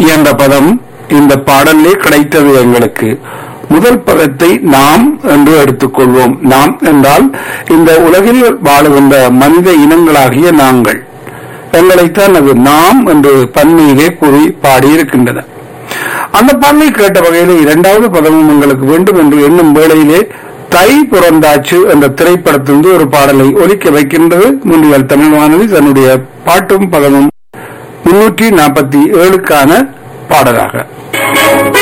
என்ற பதம் இந்த பாடலே கிடைத்தது எங்களுக்கு முதல் பதத்தை நாம் என்று எடுத்துக்கொள்வோம் நாம் என்றால் இந்த உலகில் வாழுகின்ற மனித இனங்களாகிய நாங்கள் எங்களைத்தான் அது நாம் என்று பன்மையிலே கூறி பாடியிருக்கின்றன அந்த பாடலை கேட்ட வகையிலே இரண்டாவது பதமும் உங்களுக்கு வேண்டும் என்று எண்ணும் வேளையிலே தை புறந்தாச்சு என்ற திரைப்படத்திலிருந்து ஒரு பாடலை ஒலிக்க வைக்கின்றது முன்னியல் தமிழ் வானொலி தன்னுடைய பாட்டும் பதமும் முன்னூற்றி நாற்பத்தி ஏழுக்கான பாடலாக